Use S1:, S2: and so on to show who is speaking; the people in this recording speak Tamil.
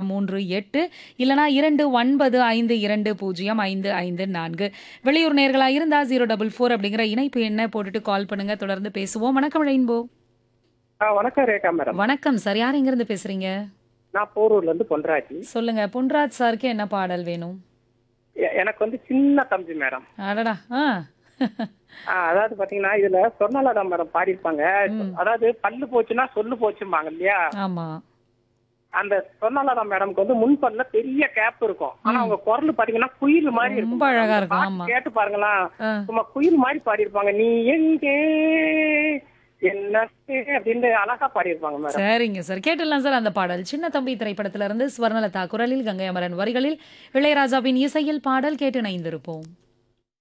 S1: மூன்று எட்டு இல்லனா இரண்டு ஒன்பது ஐந்து இரண்டு பூஜ்ஜியம் ஐந்து ஐந்து நான்கு வெளியூர் நேர்களா இருந்தா ஜீரோ டபுள் ஃபோர் அப்படிங்கிற இணைப்பு என்ன போட்டுட்டு கால் பண்ணுங்க தொடர்ந்து பேசுவோம் வணக்கம் ரெயின்போ
S2: ஆ வணக்கம் ரேகா மேடம்
S1: வணக்கம் சார் யார் எங்க இருந்து பேசுறீங்க
S2: நான் போரூர்ல இருந்து பொன்ராஜி
S1: சொல்லுங்க பொன்ராஜ் சாருக்கு என்ன பாடல் வேணும்
S2: எ- எனக்கு வந்து சின்ன தம்பி மேடம்
S1: அடடா ஆ
S2: ஆ, அதாவது பாத்தீங்கன்னா இதுல சொர்ணலதா மேடம் பாடியிருப்பாங்க அதாவது பல்லு போச்சுன்னா சொல்லு போச்சும்பாங்க இல்லையா
S1: ஆமா
S2: அந்த சொர்ணலதா மேடம்க்கு வந்து முன்பல்ல பெரிய கேப் இருக்கும் ஆனா அவங்க குரல் பாத்தீங்கன்னா குயில் மாதிரி இருக்கும்
S1: ரொம்ப அழகா
S2: அந்த
S1: இருக்கும்,
S2: பாட்டு
S1: ஆமா.
S2: கேட்டு பாருங்களேன்
S1: ஆ.
S2: சும்மா குயில் மாதிரி பாடியிருப்பாங்க நீ எங்கே என்ன அப்படின்னு அழகா பாடியிருப்பாங்க மேடம்
S1: சரிங்க சார் கேட்டுடலாம் சார் அந்த பாடல் சின்ன தம்பி திரைப்படத்திலிருந்து ஸ்வர்ணலதா குரலில் கங்கை அமரன் வரிகளில் இளையராஜாவின் இசையில் பாடல் கேட்டு இணைந்திருப்போம்